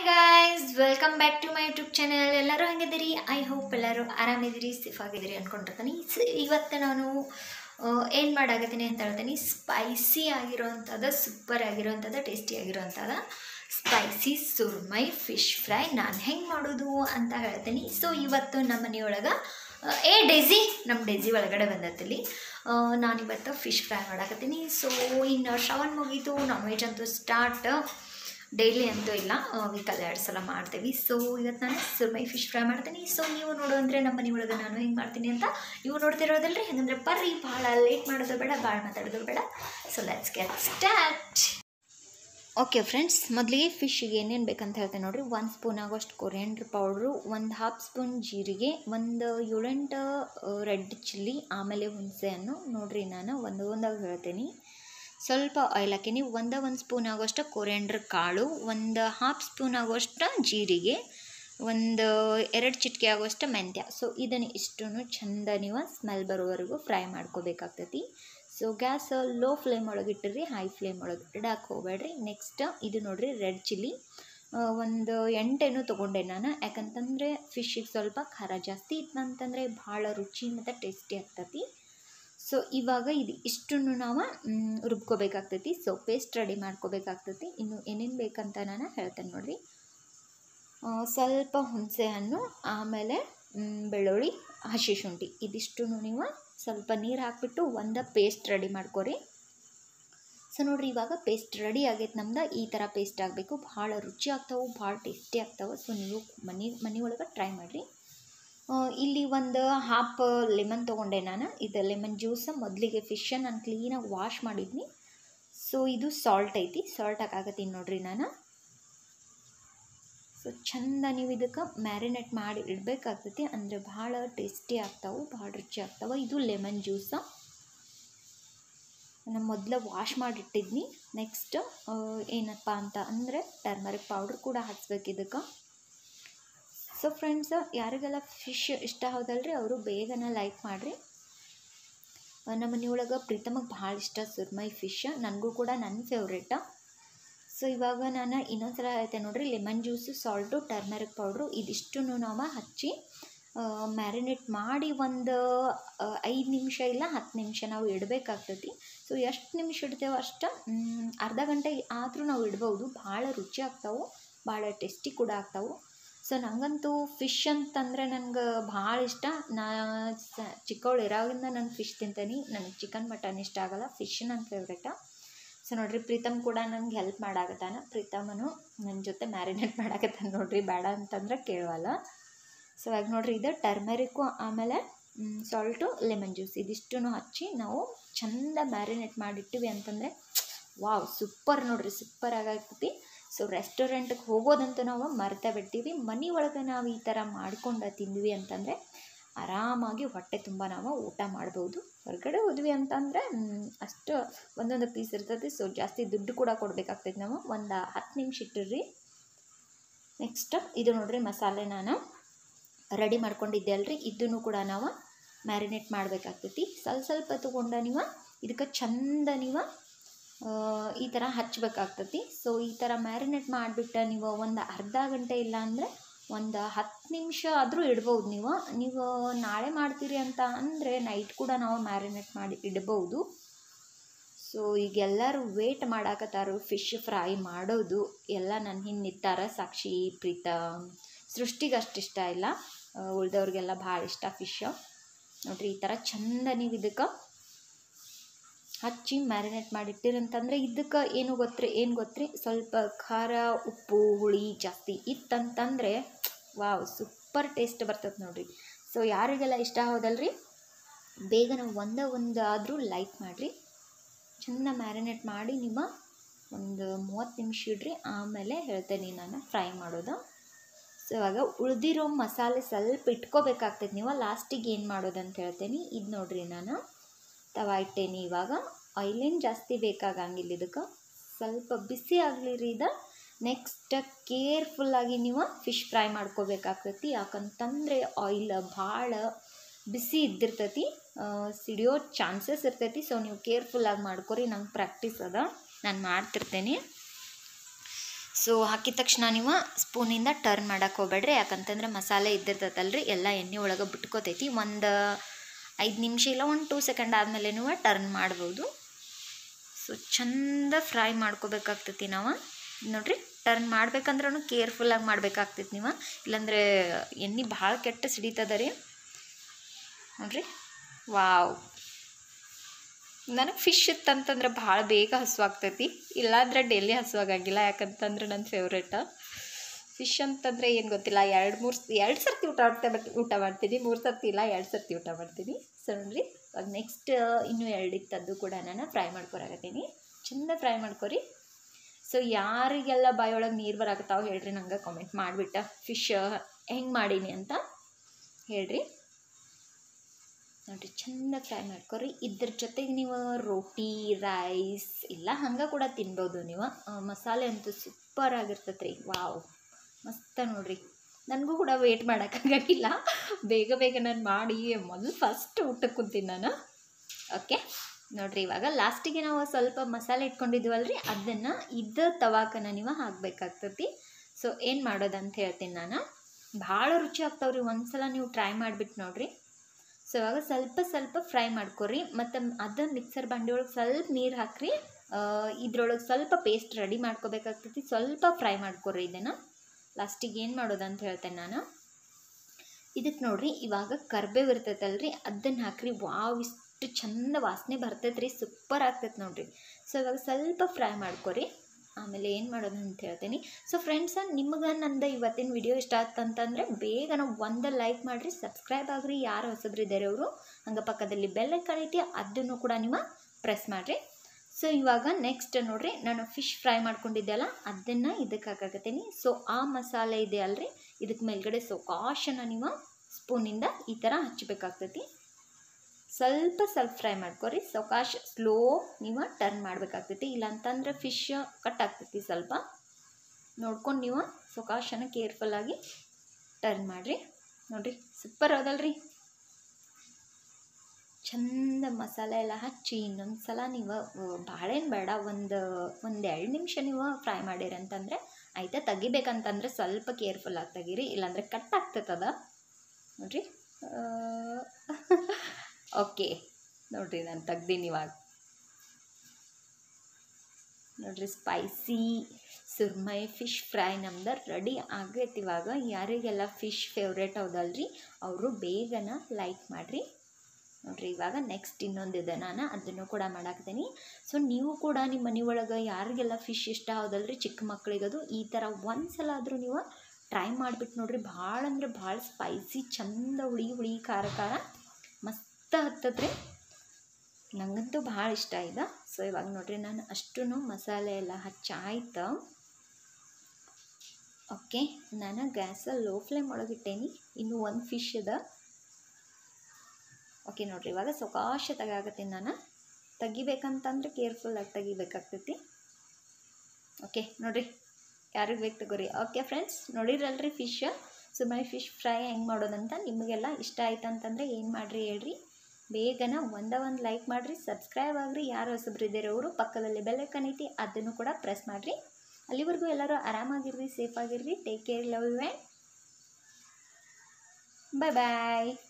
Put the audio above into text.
guys welcome back to my YouTube channel ಎಲ್ಲರೂ ಹೆಂಗಿದ್ದೀರಿ I hope ಎಲ್ಲರೂ ಆರಾಮಿದ್ದೀರಿ ಸೇಫ್ ಆಗಿದ್ದೀರಿ ಅಂದ್ಕೊಂಡಿರ್ತೀನಿ ಸ- ಇವತ್ತು ನಾನು ಏನು ಮಾಡಾಕತ್ತೀನಿ ಅಂತ ಹೇಳ್ತೀನಿ ಸ್ಪೈಸಿ ಆಗಿರೋವಂಥದ್ದು ಸೂಪರ್ ಆಗಿರೋವಂಥದ್ದು ಟೇಸ್ಟಿ ಆಗಿರೋವಂಥದ್ದು ಸ್ಪೈಸಿ ಸುರ್ಮೈ ಫಿಶ್ ಫ್ರೈ ನಾನು ಹೆಂಗೆ ಮಾಡೋದು ಅಂತ ಹೇಳ್ತೀನಿ ಸೊ ಇವತ್ತು ನಮ್ಮ ಮನೆಯೊಳಗೆ ಆ, ಏ ಡೇಸಿ ನಮ್ಮ ಡೇಸಿ ಒಳಗಡೆ ಬಂದತ್ತಲ್ಲಿ ನಾನಿವತ್ತು ಫಿಶ್ ಫ್ರೈ ಮಾಡಾಕತ್ತೀನಿ ಸೊ ಇನ್ನು ಶ್ರವಣ್ ಮುಗೀತು ನಾನ್ ವೆಜ್ ಅಂತೂ ಸ್ಟಾರ್ಟ್ ಡೈಲಿ ಅಂತೂ ಇಲ್ಲ ವೀಕಲ್ಲಿ ಎರಡು ಸಲ ಮಾಡ್ತೀವಿ ಸೊ ಇವತ್ತು ನಾನು ಸುರ್ಮೈ ಫಿಶ್ ಫ್ರೈ ಮಾಡ್ತೀನಿ ಸೊ ನೀವು ನೋಡು ಅಂದರೆ ನಮ್ಮ ಮನೆ ಒಳಗೆ ನಾನು ಹೆಂಗೆ ಮಾಡ್ತೀನಿ ಅಂತ ನೀವು ನೋಡ್ತಿರೋದಲ್ರಿ ಹೆಂಗಂದ್ರೆ ಬರ್ರಿ ಭಾಳ ಲೇಟ್ ಮಾಡೋದು ಬೇಡ ಭಾಳ ಮಾತಾಡೋದು ಬೇಡ so let's get start okay friends ಮೊದಲಿಗೆ ಫಿಶ್ಗೆ ಏನೇನು ಬೇಕಂತ ಹೇಳ್ತೇನೆ ನೋಡಿರಿ ಒಂದು ಸ್ಪೂನ್ ಆಗೋಷ್ಟು ಕೊರಿಯಂಡ್ರ್ ಪೌಡ್ರು ಒಂದು ಹಾಫ್ ಸ್ಪೂನ್ ಜೀರಿಗೆ ಒಂದು ಏಳೆಂಟು ರೆಡ್ ಚಿಲ್ಲಿ ಆಮೇಲೆ ಹುಣಸೆ ಹಣ್ಣು ನೋಡಿರಿ ನಾನು ಒಂದು ಒಂದಾಗಿ ಹೇಳ್ತೀನಿ ಸ್ವಲ್ಪ ಆಯಿಲ್ ಹಾಕೀನಿ ಒಂದೇ ಒಂದು ಸ್ಪೂನ್ ಆಗೋಷ್ಟು ಕೊರಿಯಂಡ್ರ್ ಕಾಳು ಒಂದು ಹಾಫ್ ಸ್ಪೂನ್ ಆಗೋಷ್ಟು ಜೀರಿಗೆ ಒಂದು ಎರಡು ಚಿಟಿಕೆ ಆಗೋಷ್ಟು ಮೆಂತ್ಯ ಸೊ ಇದನ್ನು ಇಷ್ಟು ಚಂದ ನೀವು ಸ್ಮೆಲ್ ಬರೋವರೆಗೂ ಫ್ರೈ ಮಾಡ್ಕೋಬೇಕಾಗ್ತೈತಿ ಸೊ ಗ್ಯಾಸ್ ಲೋ ಫ್ಲೇಮ್ ಒಳಗೆ ಇಟ್ಟಿರಿ ಹೈ ಫ್ಲೇಮ್ ಒಳಗೆ ಇಡಕ್ಕೆ ಹೋಗ್ಬೇಡ್ರಿ ನೆಕ್ಸ್ಟ್ ಇದು ನೋಡ್ರಿ ರೆಡ್ ಚಿಲ್ಲಿ ಒಂದು ಎಂಟೇನು ತೊಗೊಂಡೆ ನಾನು ಯಾಕಂತಂದರೆ ಫಿಶ್ಶಿಗೆ ಸ್ವಲ್ಪ ಖಾರ ಜಾಸ್ತಿ ಇತ್ತಂತಂದರೆ ಭಾಳ ರುಚಿ ಮತ್ತು ಟೇಸ್ಟಿ ಆಗ್ತೈತಿ ಸೊ ಇವಾಗ ಇದು ಇಷ್ಟನ್ನು ನಾವು ಮ್, ರುಬ್ಕೋಬೇಕಾಗ್ತೈತಿ ಸೊ ಪೇಸ್ಟ್ ರೆಡಿ ಮಾಡ್ಕೋಬೇಕಾಗ್ತೈತಿ ಇನ್ನು ಏನೇನು ಬೇಕಂತ ನಾನು ಹೇಳ್ತೇನೆ ನೋಡಿರಿ ಸ್ವಲ್ಪ ಹುಣಸೆ ಹಣ್ಣು ಆಮೇಲೆ ಮ್, ಬೆಳ್ಳುಳ್ಳಿ ಹಸಿ ಶುಂಠಿ ಇದಿಷ್ಟು ನೀವು ಸ್ವಲ್ಪ ನೀರು ಹಾಕ್ಬಿಟ್ಟು ಒಂದು ಪೇಸ್ಟ್ ರೆಡಿ ಮಾಡ್ಕೊರಿ ಸೊ ನೋಡ್ರಿ ಇವಾಗ ಪೇಸ್ಟ್ ರೆಡಿ ಆಗೈತೆ ನಮ್ದು ಈ ಥರ ಪೇಸ್ಟ್ ಆಗಬೇಕು ಭಾಳ ರುಚಿ ಆಗ್ತಾವೆ ಭಾಳ ಟೇಸ್ಟಿ ಆಗ್ತಾವೆ ಸೊ ನೀವು ಮನೆ ಮನೆ ಒಳಗೆ ಟ್ರೈ ಮಾಡಿರಿ ಇಲ್ಲಿ ಒಂದು ಹಾಫ್ ಲೆಮನ್ ತೊಗೊಂಡೆ ನಾನು ಇದು ಲೆಮನ್ ಜ್ಯೂಸ್ ಮೊದಲಿಗೆ ಫಿಶ್ ನಾನು ಕ್ಲೀನಾಗಿ ವಾಶ್ ಮಾಡಿದ್ನಿ ಸೊ ಇದು ಸಾಲ್ಟ್ ಐತಿ ಸಾಲ್ಟ್ ಹಾಕಾಕತ್ತೀನಿ ನೋಡ್ರಿ ನಾನು ಸೊ ಚಂದ ನೀವು ಇದಕ್ಕೆ ಮ್ಯಾರಿನೇಟ್ ಮಾಡಿ ಇಡಬೇಕಾಗ್ತೈತಿ ಅಂದರೆ ಭಾಳ ಟೇಸ್ಟಿ ಆಗ್ತಾವೆ ಭಾಳ ರುಚಿ ಆಗ್ತಾವೆ ಇದು ಲೆಮನ್ ಜ್ಯೂಸ ನಾನು ಮೊದಲು ವಾಶ್ ಮಾಡಿಟ್ಟಿದ್ನಿ ನೆಕ್ಸ್ಟ್ ಏನಪ್ಪ ಅಂತ ಅಂದರೆ ಟರ್ಮರಿಕ್ ಪೌಡ್ರ್ ಕೂಡ ಹಚ್ಬೇಕು ಇದಕ್ಕೆ ಸೊ ಫ್ರೆಂಡ್ಸ್ ಯಾರಿಗೆಲ್ಲ ಫಿಶ್ ಇಷ್ಟ ಹೌದಲ್ರಿ ಅವರು ಬೇಗನೆ ಲೈಕ್ ಮಾಡಿರಿ ನಮ್ಮ ಮನೆಯೊಳಗೆ ಪ್ರೀತಮಗೆ ಭಾಳ ಇಷ್ಟ ಸುರ್ಮೈ ಫಿಶ್ ನನಗೂ ಕೂಡ ನನ್ನ ಫೇವ್ರೇಟ ಸೊ ಇವಾಗ ನಾನು ಇನ್ನೊಂದು ಸಲ ಹೇಳ್ತೇನೆ ನೋಡ್ರಿ lemon juice salt turmeric powder ಇದಿಷ್ಟು ನಾವು ಹಚ್ಚಿ ಮ್ಯಾರಿನೇಟ್ ಮಾಡಿ ಒಂದು ಐದು ನಿಮಿಷ ಇಲ್ಲ ಹತ್ತು ನಿಮಿಷ ನಾವು ಇಡಬೇಕಾಗ್ತೈತಿ ಸೊ ಎಷ್ಟು ನಿಮಿಷ ಇಡ್ತೇವೋ ಅಷ್ಟು ಮ್, ಅರ್ಧ ಗಂಟೆ ಆದರೂ ನಾವು ಇಡ್ಬೋದು ಭಾಳ ರುಚಿ ಆಗ್ತಾವೆ ಭಾಳ ಟೇಸ್ಟಿ ಕೂಡ ಆಗ್ತಾವೆ ಸೊ ನನಗಂತೂ ಫಿಶ್ ಅಂತಂದರೆ ನನಗೆ ಭಾಳ ಇಷ್ಟ ನಾ ಸ ಚಿಕ್ಕವಳು ಇರೋದ್ರಿಂದ ನಾನು ಫಿಶ್ ತಿಂತೀನಿ ನನಗೆ ಚಿಕನ್ ಮಟನ್ ಇಷ್ಟ ಆಗಲ್ಲ ಫಿಶ್ ನನ್ನ ಫೇವ್ರೇಟ ಸೊ ನೋಡ್ರಿ ಪ್ರೀತಮ್ ಕೂಡ ನನಗೆ ಹೆಲ್ಪ್ ಮಾಡಾಕತ್ತಾನ ಪ್ರೀತಮನು ನನ್ನ ಜೊತೆ ಮ್ಯಾರಿನೇಟ್ ಮಾಡಾಕತ್ತಾನ ನೋಡ್ರಿ ಬೇಡ ಅಂತಂದ್ರೆ ಕೇಳವಲ್ಲ ಸೊ ಇವಾಗ ನೋಡ್ರಿ ಇದು ಟರ್ಮರಿಕ್ಕು ಆಮೇಲೆ ಸಾಲ್ಟು ಲೆಮನ್ ಜ್ಯೂಸ್ ಇದಿಷ್ಟು ಹಚ್ಚಿ ನಾವು ಚಂದ ಮ್ಯಾರಿನೇಟ್ ಮಾಡಿಟ್ಟಿವಿ ಅಂತಂದರೆ ವಾವ್ ಸೂಪರ್ ನೋಡ್ರಿ ಸೂಪರ್ ಆಗಾಗ್ತೈತಿ ಸೊ ರೆಸ್ಟೋರೆಂಟ್ಗೆ ಹೋಗೋದಂತೂ ನಾವು ಮರ್ತಾ ಬಿಡ್ತೀವಿ ಮನೆ ಒಳಗೆ ನಾವು ಈ ಥರ ಮಾಡ್ಕೊಂಡು ತಿಂದ್ವಿ ಅಂತಂದರೆ ಆರಾಮಾಗಿ ಹೊಟ್ಟೆ ತುಂಬ ನಾವು ಊಟ ಮಾಡ್ಬೋದು ಹೊರಗಡೆ ಹೋದ್ವಿ ಅಂತಂದರೆ ಮ್, ಅಷ್ಟು ಒಂದೊಂದು ಪೀಸ್ ಇರ್ತೈತಿ ಸೊ ಜಾಸ್ತಿ ದುಡ್ಡು ಕೂಡ ಕೊಡಬೇಕಾಗ್ತೈತಿ ನಾವು ಒಂದು ಹತ್ತು ನಿಮಿಷ ಇಟ್ಟಿರ್ರಿ ನೆಕ್ಸ್ಟ್ ಇದು ನೋಡ್ರಿ ಮಸಾಲೆ ನಾನು ರೆಡಿ ಮಾಡ್ಕೊಂಡಿದ್ದೆ ಅಲ್ರಿ ಇದನ್ನು ಕೂಡ ನಾವು ಮ್ಯಾರಿನೇಟ್ ಮಾಡಬೇಕಾಗ್ತೈತಿ ಸ್ವಲ್ಪ ಸ್ವಲ್ಪ ತೊಗೊಂಡ ನೀವು ಇದಕ್ಕೆ ಚಂದ ನೀವು ಆ, ಈ ಥರ ಹಚ್ಬೇಕಾಗ್ತೈತಿ ಸೊ ಈ ಥರ ಮ್ಯಾರಿನೇಟ್ ಮಾಡಿಬಿಟ್ಟು ನೀವು ಒಂದು ಅರ್ಧ ಗಂಟೆ ಇಲ್ಲ ಅಂದರೆ ಒಂದು ಹತ್ತು ನಿಮಿಷ ಆದರೂ ಇಡ್ಬೋದು ನೀವು ನೀವು ನಾಳೆ ಮಾಡ್ತೀರಿ ಅಂತ ಅಂದರೆ ನೈಟ್ ಕೂಡ ನಾವು ಮ್ಯಾರಿನೇಟ್ ಮಾಡಿ ಇಡ್ಬೋದು ಸೊ ಈಗ ಎಲ್ಲರೂ ವೇಟ್ ಮಾಡಾಕತ್ತಾರು ಫಿಶ್ ಫ್ರೈ ಮಾಡೋದು ಎಲ್ಲ ನನ್ನ ಹಿಂದೆ ನಿಂತಾರ ಸಾಕ್ಷಿ ಪ್ರೀತ ಸೃಷ್ಟಿಗೆ ಅಷ್ಟು ಇಷ್ಟ ಇಲ್ಲ ಉಳ್ದವ್ರಿಗೆಲ್ಲ ಭಾಳ ಇಷ್ಟ ಫಿಶ್ ನೋಡ್ರಿ ಈ ಥರ ಚಂದ ನೀವು ಇದಕ್ಕೆ ಹಚ್ಚಿ ಮ್ಯಾರಿನೇಟ್ ಮಾಡಿಟ್ಟಿರಂತಂದ್ರೆ ಇದಕ್ಕೆ ಏನು ಗೊತ್ತ್ರಿ ಏನು ಗೊತ್ತ್ರಿ ಸ್ವಲ್ಪ ಖಾರ ಉಪ್ಪು ಹುಳಿ ಜಾಸ್ತಿ ಇತ್ತಂತಂದರೆ ವಾವ್ ಸೂಪರ್ ಟೇಸ್ಟ್ ಬರ್ತದೆ ನೋಡ್ರಿ ಸೊ ಯಾರಿಗೆಲ್ಲ ಇಷ್ಟ ಹೌದಲ್ರಿ ಬೇಗನೆ ಒಂದೇ ಒಂದು ಆದರೂ ಲೈಕ್ ಮಾಡಿರಿ ಚೆಂದ ಮ್ಯಾರಿನೇಟ್ ಮಾಡಿ ನಿಮ್ಮ ಒಂದು ಮೂವತ್ತು ನಿಮಿಷ ಇಡ್ರಿ ಆಮೇಲೆ ಹೇಳ್ತೇನೆ ನಾನು ಫ್ರೈ ಮಾಡೋದು ಸೊ ಇವಾಗ ಉಳಿದಿರೋ ಮಸಾಲೆ ಸ್ವಲ್ಪ ಇಟ್ಕೋಬೇಕಾಗ್ತೈತೆ ನೀವು ಲಾಸ್ಟಿಗೆ ಏನು ಮಾಡೋದು ಅಂತ ಹೇಳ್ತೇನೆ ಇದು ನೋಡ್ರಿ ನಾನು ತವ ಇಟ್ಟೇನಿ ಇವಾಗ ಆಯಿಲೇನು ಜಾಸ್ತಿ ಬೇಕಾಗಂಗಿಲ್ಲ ಇದಕ್ಕೆ ಸ್ವಲ್ಪ ಬಿಸಿ ಆಗಲಿ ರೀ ಇದು ನೆಕ್ಸ್ಟ್ ಕೇರ್ಫುಲ್ಲಾಗಿ ನೀವು ಫಿಶ್ ಫ್ರೈ ಮಾಡ್ಕೋಬೇಕಾಗ್ತೈತಿ ಯಾಕಂತಂದರೆ ಆಯಿಲ್ ಭಾಳ ಬಿಸಿ ಇದ್ದಿರ್ತೈತಿ ಆ, ಸಿಡಿಯೋ ಚಾನ್ಸಸ್ ಇರ್ತೈತಿ ಸೊ ನೀವು ಕೇರ್ಫುಲ್ಲಾಗಿ ಮಾಡ್ಕೊರಿ ನಂಗೆ ಪ್ರಾಕ್ಟೀಸ್ ಅದ ನಾನು ಮಾಡ್ತಿರ್ತೇನೆ ಸೊ ಹಾಕಿದ ತಕ್ಷಣ ನೀವು ಸ್ಪೂನಿಂದ ಟರ್ನ್ ಮಾಡಕ್ಕೆ ಹೋಗ್ಬೇಡ್ರಿ ಯಾಕಂತಂದ್ರೆ ಮಸಾಲೆ ಇದ್ದಿರ್ತೈತಲ್ರಿ ಎಲ್ಲ ಎಣ್ಣೆ ಒಳಗೆ ಬಿಟ್ಕೋತೈತಿ ಒಂದು ಐದು ನಿಮಿಷ ಇಲ್ಲ ಒಂದು ಟೂ ಸೆಕೆಂಡ್ ಆದಮೇಲೆ ನೀವು ಟರ್ನ್ ಮಾಡ್ಬೋದು ಸೊ ಚಂದ ಫ್ರೈ ಮಾಡ್ಕೋಬೇಕಾಗ್ತೈತಿ ನಾವು ನೋಡ್ರಿ ಟರ್ನ್ ಮಾಡ್ಬೇಕಂದ್ರೂ ಕೇರ್ಫುಲ್ಲಾಗಿ ಮಾಡ್ಬೇಕಾಗ್ತೈತಿ ನೀವು ಇಲ್ಲಾಂದ್ರೆ ಎಣ್ಣೆ ಭಾಳ ಕೆಟ್ಟ ಸಿಡಿತದ ರೀ ನೋಡ್ರಿ ವಾವ್ ನನಗೆ ಫಿಶ್ ಇತ್ತಂತಂದ್ರೆ ಭಾಳ ಬೇಗ ಹಸುವಾಗ್ತೈತಿ ಇಲ್ಲಾಂದ್ರೆ ಡೈಲಿ ಹಸುವಾಗಂಗಿಲ್ಲ ಯಾಕಂತಂದ್ರೆ ನನ್ನ ಫೇವ್ರೇಟ ಫಿಶ್ ಅಂತಂದರೆ ಏನು ಗೊತ್ತಿಲ್ಲ ಎರಡು ಮೂರು ಎರಡು ಸರ್ತಿ ಊಟ ಮಾಡ್ತಾ ಊಟ ಮಾಡ್ತೀನಿ ಮೂರು ಸರ್ತಿ ಇಲ್ಲ ಎರಡು ಸರ್ತಿ ಊಟ ಮಾಡ್ತೀನಿ ಸೊ ನೋಡ್ರಿ ಇವಾಗ ನೆಕ್ಸ್ಟ್ ಇನ್ನೂ ಎರಡಿತ್ತದ್ದು ಕೂಡ ನಾನು ಫ್ರೈ ಮಾಡ್ಕೊರಾಗತ್ತೀನಿ ಚಂದ ಫ್ರೈ ಮಾಡ್ಕೊರಿ ಸೊ ಯಾರಿಗೆಲ್ಲ ಬಾಯೊಳಗೆ ನೀರು ಬರಾಕತ್ತಾವ ಹೇಳ್ರಿ ನಂಗೆ ಕಾಮೆಂಟ್ ಮಾಡಿಬಿಟ್ಟ ಫಿಶ್ ಹೆಂಗೆ ಮಾಡೀನಿ ಅಂತ ಹೇಳ್ರಿ ನೋಡಿರಿ ಚಂದ ಫ್ರೈ ಮಾಡ್ಕೊರಿ ಇದ್ರ ಜೊತೆಗೆ ನೀವು ರೋಟಿ ರೈಸ್ ಇಲ್ಲ ಹಂಗೆ ಕೂಡ ತಿನ್ಬೋದು ನೀವು ಆ, ಮಸಾಲೆ ಅಂತೂ ಸೂಪರ್ ಆಗಿರ್ತೈತೆ ರೀ ವಾವ್ ಮಸ್ತ ನೋಡ್ರಿ ನನಗೂ ಕೂಡ ವೇಟ್ ಮಾಡೋಕ್ಕಾಗಕ್ಕಿಲ್ಲ ಬೇಗ ಬೇಗ ನಾನು ಮಾಡಿ ಮೊದಲು ಫಸ್ಟ್ ಊಟಕ್ಕೆ ಕುಂತೀನಿ ನಾನು ಓಕೆ ನೋಡ್ರಿ ಇವಾಗ ಲಾಸ್ಟಿಗೆ ನಾವು ಸ್ವಲ್ಪ ಮಸಾಲೆ ಇಟ್ಕೊಂಡಿದ್ವಲ್ರಿ ಅದನ್ನು ಇದ್ದ ತವಾಕನ ನೀವು ಹಾಕಬೇಕಾಗ್ತತಿ ಸೊ ಏನು ಮಾಡೋದಂತ ಹೇಳ್ತೀನಿ ನಾನು ಭಾಳ ರುಚಿ ಆಗ್ತಾವ್ರಿ ಒಂದ್ಸಲ ನೀವು ಟ್ರೈ ಮಾಡಿಬಿಟ್ಟು ನೋಡ್ರಿ ಸೊ ಇವಾಗ ಸ್ವಲ್ಪ ಸ್ವಲ್ಪ ಫ್ರೈ ಮಾಡ್ಕೊರಿ ಮತ್ತು ಅದು ಮಿಕ್ಸರ್ ಬಂಡಿ ಒಳಗೆ ಸ್ವಲ್ಪ ನೀರು ಹಾಕ್ರಿ ಇದ್ರೊಳಗೆ ಸ್ವಲ್ಪ ಪೇಸ್ಟ್ ರೆಡಿ ಮಾಡ್ಕೋಬೇಕಾಗ್ತೈತಿ ಸ್ವಲ್ಪ ಫ್ರೈ ಮಾಡ್ಕೊರಿ ಇದನ್ನು ಲಾಸ್ಟಿಗೆ ಏನು ಮಾಡೋದಂತ ಹೇಳ್ತೇನೆ ನಾನು ಇದಕ್ಕೆ ನೋಡ್ರಿ ಇವಾಗ ಕರ್ಬೇವು ಇರ್ತೈತಲ್ರಿ ಅದನ್ನು ಹಾಕ್ರಿ ವಾವ್ ಇಷ್ಟು ಚಂದ ವಾಸನೆ ಬರ್ತೈತೆ ರೀ ಸೂಪರ್ ಆಗ್ತೈತೆ ನೋಡ್ರಿ ಸೊ ಇವಾಗ ಸ್ವಲ್ಪ ಫ್ರೈ ಮಾಡ್ಕೊರಿ ಆಮೇಲೆ ಏನು ಮಾಡೋದು ಅಂತ ಹೇಳ್ತೀನಿ ಸೊ ಫ್ರೆಂಡ್ಸ ನಿಮ್ಗೆ ನಂದು ಇವತ್ತಿನ ವಿಡಿಯೋ ಇಷ್ಟ ಆತಂತಂದರೆ ಬೇಗ ನಾವು ಒಂದು ಲೈಕ್ ಮಾಡಿರಿ ಸಬ್ಸ್ಕ್ರೈಬ್ ಆಗ್ರಿ ಯಾರು ಹೊಸಬ್ರಿದ್ದಾರೆ ಅವರು ಹಂಗೆ ಪಕ್ಕದಲ್ಲಿ ಬೆಲ್ ಐಕಾನ್ ಐತಿ ಅದನ್ನು ಕೂಡ ನೀವು ಪ್ರೆಸ್ ಮಾಡಿರಿ ಸೊ ಇವಾಗ ನೆಕ್ಸ್ಟ್ ನೋಡ್ರಿ ನಾನು ಫಿಶ್ ಫ್ರೈ ಮಾಡ್ಕೊಂಡಿದ್ದೆ ಅಲ್ಲ ಅದನ್ನು ಇದಕ್ಕೆ ಹಾಕಾಕತ್ತೀನಿ ಸೊ ಆ ಮಸಾಲೆ ಇದೆ ಅಲ್ರಿ ಇದಕ್ಕೆ ಮೇಲ್ಗಡೆ ಸೊಕಾಶನ ನೀವು ಸ್ಪೂನಿಂದ ಈ ಥರ ಹಚ್ಚಬೇಕಾಗ್ತೈತಿ ಸ್ವಲ್ಪ ಸ್ವಲ್ಪ ಫ್ರೈ ಮಾಡ್ಕೊರಿ ಸೊಕಾಶ್ ಸ್ಲೋ ನೀವು ಟರ್ನ್ ಮಾಡಬೇಕಾಗ್ತೈತಿ ಇಲ್ಲಾಂತಂದ್ರೆ ಫಿಶ್ ಕಟ್ ಆಗ್ತೈತಿ ಸ್ವಲ್ಪ ನೋಡ್ಕೊಂಡು ನೀವು ಸೊಕಾಶನ ಕೇರ್ಫುಲ್ಲಾಗಿ ಟರ್ನ್ ಮಾಡಿರಿ ನೋಡಿರಿ ಸೂಪರ್ ಹೌದಲ್ರಿ ಚಂದ ಮಸಾಲೆ ಎಲ್ಲ ಹಚ್ಚಿ ಇನ್ನೊಂದು ಸಲ ನೀವು ಭಾಳೇನು ಬೇಡ ಒಂದು ಒಂದು ಎರಡು ನಿಮಿಷ ನೀವು ಫ್ರೈ ಮಾಡಿರಂತಂದರೆ ಆಯಿತಾ ತೆಗಿಬೇಕಂತಂದ್ರೆ ಸ್ವಲ್ಪ ಕೇರ್ಫುಲ್ಲಾಗಿ ತೆಗೀರಿ ಇಲ್ಲಾಂದರೆ ಕಟ್ ಆಗ್ತೈತದ ನೋಡ್ರಿ ಓಕೆ ನೋಡ್ರಿ ನಾನು ತೆಗ್ದೀನಿ ಇವಾಗ ನೋಡ್ರಿ ಸ್ಪೈಸಿ ಸುರ್ಮೈ ಫಿಶ್ ಫ್ರೈ ನಮ್ದು ರೆಡಿ ಆಗೈತಿ ಇವಾಗ ಯಾರಿಗೆಲ್ಲ ಫಿಶ್ ಫೇವ್ರೇಟ್ ಹೌದಲ್ರಿ ಅವರು ಬೇಗನ ಲೈಕ್ ಮಾಡಿರಿ ನೋಡ್ರಿ ಇವಾಗ ನೆಕ್ಸ್ಟ್ ಇನ್ನೊಂದಿದೆ ನಾನು ಅದನ್ನು ಕೂಡ ಮಾಡಾಕ್ತೀನಿ ಸೊ ನೀವು ಕೂಡ ನಿಮ್ಮ ಮನೆ ಒಳಗೆ ಯಾರಿಗೆಲ್ಲ ಫಿಶ್ ಇಷ್ಟ ಹೌದಲ್ರಿ ಚಿಕ್ಕ ಮಕ್ಕಳಿಗದು ಈ ಥರ ಒಂದು ಸಲ ಆದರೂ ನೀವು ಟ್ರೈ ಮಾಡಿಬಿಟ್ಟು ನೋಡ್ರಿ ಭಾಳ ಅಂದ್ರೆ ಭಾಳ ಸ್ಪೈಸಿ ಚಂದ ಹುಳಿ ಹುಳಿ ಖಾರ ಖಾರ ಮಸ್ತ್ ಹತ್ತದ್ರಿ ನನಗಂತೂ ಭಾಳ ಇಷ್ಟ ಇದೆ ಸೊ ಇವಾಗ ನೋಡ್ರಿ ನಾನು ಅಷ್ಟು ಮಸಾಲೆ ಎಲ್ಲ ಹಚ್ಚಾಯ್ತು ಓಕೆ ನಾನು ಗ್ಯಾಸಲ್ಲಿ ಲೋ ಫ್ಲೇಮ್ ಒಳಗಿಟ್ಟೇನಿ ಇನ್ನು ಒಂದು ಫಿಶ್ ಅದ ಓಕೆ ನೋಡ್ರಿ ಇವಾಗ ಸೊಕಾಶ ತೆಗಾಕತ್ತೀನಿ ನಾನು ತೆಗಿಬೇಕಂತಂದ್ರೆ ಕೇರ್ಫುಲ್ಲಾಗಿ ತೆಗಿಬೇಕಾಗ್ತೈತಿ ಓಕೆ ನೋಡ್ರಿ ಯಾರಿಗೆ ಬೇಕು ತಗೋರಿ ಓಕೆ ಫ್ರೆಂಡ್ಸ್ ನೋಡಿರಲ್ರಿ ಫಿಶ್ ಸುಮ್ಮನೆ ಫಿಶ್ ಫ್ರೈ ಹೆಂಗೆ ಮಾಡೋದಂತ ನಿಮಗೆಲ್ಲ ಇಷ್ಟ ಆಯ್ತು ಅಂತಂದರೆ ಏನು ಮಾಡಿರಿ ಹೇಳ್ರಿ ಬೇಗನ ಒಂದ ಒಂದು ಲೈಕ್ ಮಾಡಿರಿ ಸಬ್ಸ್ಕ್ರೈಬ್ ಆಗ್ರಿ ಯಾರು ಹೊಸಬ್ರಿದ್ದೀರಿ ಅವರು ಪಕ್ಕದಲ್ಲಿ ಬೆಲ್ಲೈಕನ್ ಐತಿ ಅದನ್ನು ಕೂಡ ಪ್ರೆಸ್ ಮಾಡಿರಿ ಅಲ್ಲಿವರೆಗೂ ಎಲ್ಲರೂ ಆರಾಮಾಗಿರ್ರಿ ಸೇಫ್ ಆಗಿರ್ರಿ take care love you and bye bye